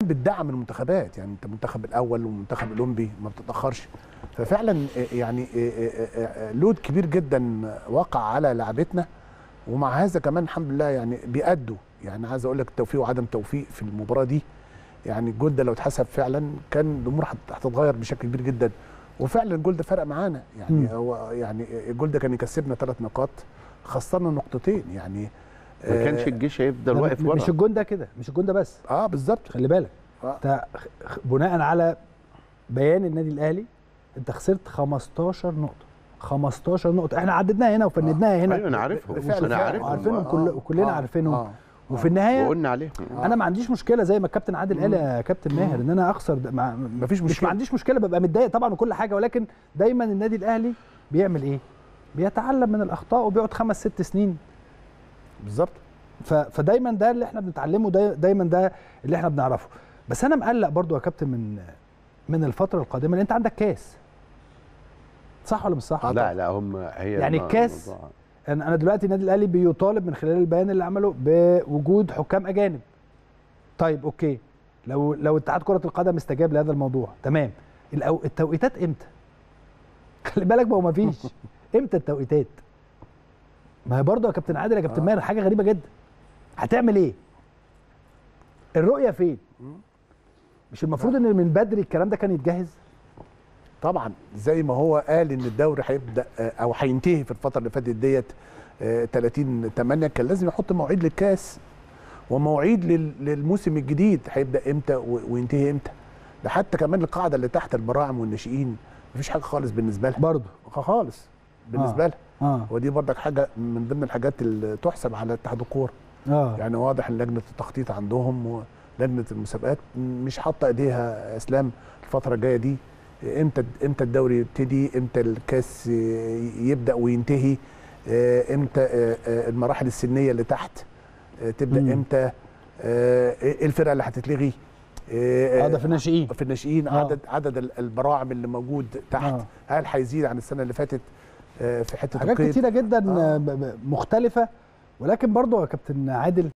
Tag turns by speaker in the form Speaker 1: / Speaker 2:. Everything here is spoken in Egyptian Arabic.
Speaker 1: بتدعم المنتخبات يعني انت المنتخب الاول والمنتخب الاولمبي ما بتتاخرش ففعلا يعني لود كبير جدا وقع على لعبتنا ومع هذا كمان الحمد لله يعني بيأدوا يعني عايز اقول لك التوفيق وعدم توفيق في المباراه دي يعني الجول ده لو اتحسب فعلا كان الامور هتتغير بشكل كبير جدا وفعلا الجول ده فرق معانا يعني
Speaker 2: مم.
Speaker 1: هو يعني الجول ده كان يكسبنا ثلاث نقاط خسرنا نقطتين يعني
Speaker 3: ما كانش الجيش هيفضل
Speaker 2: ده
Speaker 3: واقف
Speaker 2: مش
Speaker 3: ورا
Speaker 2: الجون ده كده مش الجون ده بس
Speaker 1: اه بالظبط
Speaker 2: خلي بالك
Speaker 1: آه.
Speaker 2: انت خ- بناء على بيان النادي الاهلي انت خسرت 15 نقطه 15 نقطه احنا عددناها هنا وفندناها هنا
Speaker 3: ايوه انا عارفهم
Speaker 1: بالفعل
Speaker 3: انا
Speaker 1: فعلا.
Speaker 3: عارفهم
Speaker 2: عارفينهم
Speaker 3: آه.
Speaker 2: كل- وكلنا عارفينهم.
Speaker 1: آه.
Speaker 2: وفي النهايه
Speaker 3: وقلنا عليهم
Speaker 2: انا ما عنديش مشكله زي ما الكابتن عادل قال يا كابتن ماهر ان انا اخسر ده مع
Speaker 1: مفيش
Speaker 2: مش
Speaker 1: مشكلة.
Speaker 2: ما عنديش مشكله ببقى متضايق طبعا وكل حاجه ولكن دايما النادي الاهلي بيعمل ايه بيتعلم من الاخطاء وبيقعد خمس ست سنين
Speaker 1: بالظبط
Speaker 2: ف... فدايما ده اللي احنا بنتعلمه دا... دايما ده اللي احنا بنعرفه بس انا مقلق برضو يا كابتن من من الفتره القادمه لان انت عندك كاس صح ولا مش صح
Speaker 3: لا لا هم هي
Speaker 2: يعني
Speaker 3: الم-
Speaker 2: الكاس
Speaker 3: الموضوع-
Speaker 2: انا أنا دلوقتي النادي الاهلي بيطالب من خلال البيان اللي عمله بوجود حكام اجانب طيب اوكي لو لو اتحاد كره القدم استجاب لهذا الموضوع تمام الأو... التوقيتات امتى خلي بالك ما هو مفيش امتى التوقيتات ما هي برضه يا كابتن عادل يا كابتن
Speaker 1: آه.
Speaker 2: ماهر حاجه غريبه جدا هتعمل ايه الرؤيه فين مش المفروض ان من بدري الكلام ده كان يتجهز
Speaker 1: طبعا زي ما هو قال ان الدوري هيبدا آه، او هينتهي في الفتره اللي فاتت ديت آه، 30 8 كان لازم يحط مواعيد للكاس ومواعيد لل- للموسم الجديد هيبدا امتى و- وينتهي امتى ده حتى كمان القاعده اللي تحت البراعم والناشئين مفيش حاجه خالص بالنسبه لها
Speaker 2: برضه
Speaker 1: خالص بالنسبه لها
Speaker 2: اه
Speaker 1: ودي برضك حاجه من ضمن الحاجات اللي تحسب على اتحاد الكوره
Speaker 2: اه
Speaker 1: يعني واضح ان لجنه التخطيط عندهم ولجنه المسابقات مش حاطه ايديها اسلام الفتره الجايه دي امتى امتى الدوري يبتدي امتى الكاس يبدا وينتهي آه، امتى آه، آه، المراحل السنيه اللي تحت آه، تبدا
Speaker 2: مم.
Speaker 1: امتى آه، ايه الفرقه اللي هتتلغي
Speaker 2: اه ده في الناشئين
Speaker 1: في الناشئين
Speaker 2: آه.
Speaker 1: عدد عدد ال- البراعم اللي موجود تحت
Speaker 2: آه.
Speaker 1: هل هيزيد عن السنه اللي فاتت آه، في حته
Speaker 2: حاجات
Speaker 1: القيد
Speaker 2: كتيره جدا
Speaker 1: آه.
Speaker 2: آه. ب- ب- مختلفه ولكن برضه يا كابتن عادل